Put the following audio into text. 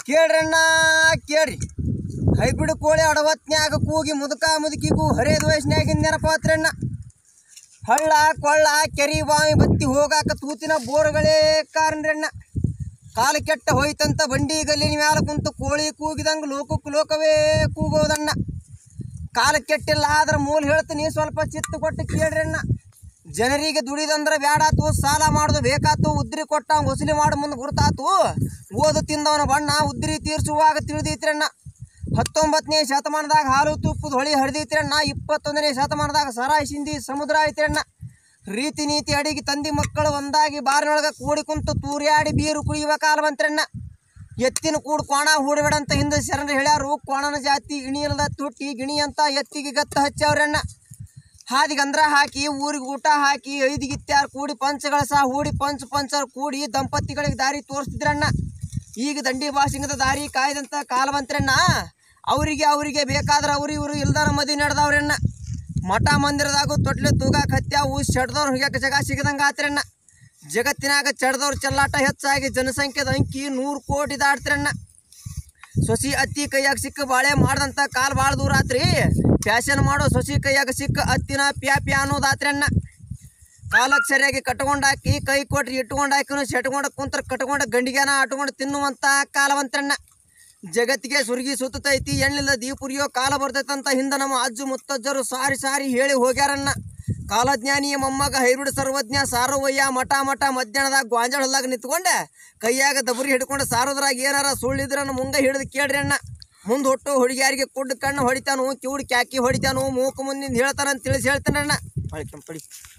ಕೇಳ್ರಣ್ಣ ಕೇಳ್ರಿ ಹೈಬ್ರಿಡ್ ಕೋಳಿ ಅಡವತ್ನ್ಯಾಗ ಕೂಗಿ ಮುದುಕ ಮುದುಕಿಗೂ ಹರಿಯದ ವಯಸ್ಸಿನಾಗಿನ ನೆನಪಾತ್ರಣ್ಣ ಹಳ್ಳ ಕೊಳ್ಳ ಕೆರಿ ಬಾವಿ ಬತ್ತಿ ಹೋಗಾಕ ತೂತಿನ ಬೋರ್ಗಳೇ ಕಾರಣ್ರಣ್ಣ ಕಾಲು ಕೆಟ್ಟ ಹೋಯ್ತಂತ ಬಂಡಿ ಗಲ್ಲಿನ ಮ್ಯಾಲ ಕುಂತು ಕೋಳಿ ಕೂಗಿದಂಗ ಲೋಕಕ್ಕೆ ಲೋಕವೇ ಕೂಗೋದಣ್ಣ ಕಾಲ ಕೆಟ್ಟಿಲ್ಲ ಆದ್ರ ಮೂಲ ಹೇಳ್ತೀನಿ ಸ್ವಲ್ಪ ಚಿತ್ತು ಕೊಟ್ಟು ಕೇಳ್ರಣ್ಣ ಜನರಿಗೆ ದುಡಿದಂದ್ರೆ ಬ್ಯಾಡಾತು ಸಾಲ ಮಾಡೋದು ಬೇಕಾತು ಉದ್ರಿ ಕೊಟ್ಟ ವಸೂಲಿ ಮಾಡೋ ಮುಂದೆ ಗುರ್ತಾತು ಓದು ತಿಂದವನ ಬಣ್ಣ ಉದ್ರಿ ತೀರ್ಸುವಾಗ ತಿಳಿದೈತ್ರಣ್ಣ ಹತ್ತೊಂಬತ್ತನೇ ಶತಮಾನದಾಗ ಹಾಲು ತುಪ್ಪದ ಹೊಳಿ ಹರಿದೈತ್ರಣ್ಣ ಇಪ್ಪತ್ತೊಂದನೇ ಶತಮಾನದಾಗ ಸರಾಯಿ ಸಿಂಧಿ ಸಮುದ್ರ ಐತ್ರಣ್ಣ ರೀತಿ ನೀತಿ ಅಡಿಗೆ ತಂದಿ ಮಕ್ಕಳು ಒಂದಾಗಿ ಬಾರಿನೊಳಗೆ ಕೂಡಿ ಕುಂತು ತೂರ್ಯಾಡಿ ಬೀರು ಕುಡಿಯುವ ಕಾಲ ಬಂತ್ರಣ್ಣ ಎತ್ತಿನ ಕೂಡ್ ಕೋಣ ಹೂಡಬೇಡಂತ ಹಿಂದೆ ಶರಣರು ಹೇಳ್ಯಾರು ಕೋಣನ ಜಾತಿ ಇಣಿಯಲ್ದ ತುಟ್ಟಿ ಗಿಣಿ ಅಂತ ಎತ್ತಿಗೆ ಗತ್ತ ಹಚ್ಚವ್ರಣ್ಣ ಹಾದಿಗೆ ಅಂದ್ರ ಹಾಕಿ ಊರಿಗೆ ಊಟ ಹಾಕಿ ಐದಿಗಿತ್ಯಾರು ಕೂಡಿ ಪಂಚಗಳ ಸಹ ಹೂಡಿ ಪಂಚ ಪಂಚರ್ ಕೂಡಿ ದಂಪತಿಗಳಿಗೆ ದಾರಿ ತೋರಿಸ್ತಿದ್ರಣ್ಣ ಈಗ ದಂಡಿ ಭಾಷಿಂಗದ ದಾರಿ ಕಾಯ್ದಂತ ಕಾಲ ಬಂತ್ರಣ್ಣ ಅವರಿಗೆ ಅವರಿಗೆ ಬೇಕಾದ್ರೆ ಅವ್ರು ಇವರು ಇಲ್ದಾರ ಮದಿ ನಡೆದವ್ರಣ್ಣ ಮಠ ಮಂದಿರದಾಗೂ ತೊಟ್ಲೆ ತೂಗಾಕ ಹತ್ಯಾವು ಶೆಡ್ದವ್ರು ಹೋಗ್ಯಾಕ ಜಗ ಸಿಗದಂಗ ಆತ್ರಣ್ಣ ಜಗತ್ತಿನಾಗ ಚಡ್ದವ್ರ ಚೆಲ್ಲಾಟ ಹೆಚ್ಚಾಗಿ ಜನಸಂಖ್ಯೆದ ಅಂಕಿ ನೂರು ಕೋಟಿ ದಾಟ್ತಿರಣ್ಣ ಸೊಸಿ ಅತ್ತಿ ಕೈಯಾಗ ಸಿಕ್ಕ ಬಾಳೆ ಮಾಡ್ದಂತ ಕಾಲ್ ಭಾಳ ದೂರ ಆತ್ರಿ ಫ್ಯಾಷನ್ ಮಾಡೋ ಸೊಸಿ ಕೈಯಾಗ ಸಿಕ್ಕ ಅತ್ತಿನ ಪ್ಯಾ ಪ್ಯಾ ಅನ್ನೋದಾತ್ರಣ್ಣ ಕಾಲಕ್ಕೆ ಸರಿಯಾಗಿ ಕಟ್ಕೊಂಡಾಕಿ ಕೈ ಕೊಟ್ರಿ ಇಟ್ಕೊಂಡಾಕಿನು ಸೆಟ್ಕೊಂಡ ಕುಂತ್ರ ಕಟ್ಕೊಂಡ ಗಂಡಿಗೆನ ಆಟ್ಕೊಂಡು ತಿನ್ನುವಂತ ಕಾಲವಂತ್ರಣ್ಣ ಜಗತ್ತಿಗೆ ಸುರ್ಗಿ ಸುತ್ತೈತಿ ಎಣ್ಣಿಲ್ಲ ದೀಪುರಿಯೋ ಕಾಲ ಬರ್ತೈತಂತ ಹಿಂದ ನಮ್ಮ ಅಜ್ಜು ಮುತ್ತಜ್ಜರು ಸಾರಿ ಸಾರಿ ಹೇಳಿ ಹೋಗ್ಯಾರಣ್ಣ ಕಾಲಜ್ಞಾನಿಯ ಮೊಮ್ಮಗ ಹೈಬ್ರಿಡ್ ಸರ್ವಜ್ಞ ಸಾರವಯ್ಯ ಮಠ ಮಠ ಮಧ್ಯಾಹ್ನದಾಗ ಗಾಂಜಾಳ ಹೊಲ್ದಾಗ ನಿಂತ್ಕೊಂಡೆ ಕೈಯಾಗ ದಬರಿ ಹಿಡ್ಕೊಂಡು ಸಾರೋದ್ರಾಗ ಏನಾರ ಸುಳ್ಳಿದ್ರನ್ನ ಮುಂಗ ಹಿಡಿದು ಕೇಳ್ರಿ ಅಣ್ಣ ಮುಂದೆ ಹೊಟ್ಟು ಹುಡುಗಿಯಾರಿಗೆ ಕುಡ್ಡು ಕಣ್ಣು ಹೊಡಿತಾನು ಕಿವುಡು ಕ್ಯಾಕಿ ಹೊಡಿತಾನು ಮೂಕು ಮುಂದಿಂದ ಹೇಳ್ತಾನಂತ ತಿಳಿಸಿ ಹೇಳ್ತಾನಣ್ಣ ಹೊಳಿ ಕೆಂಪಡಿ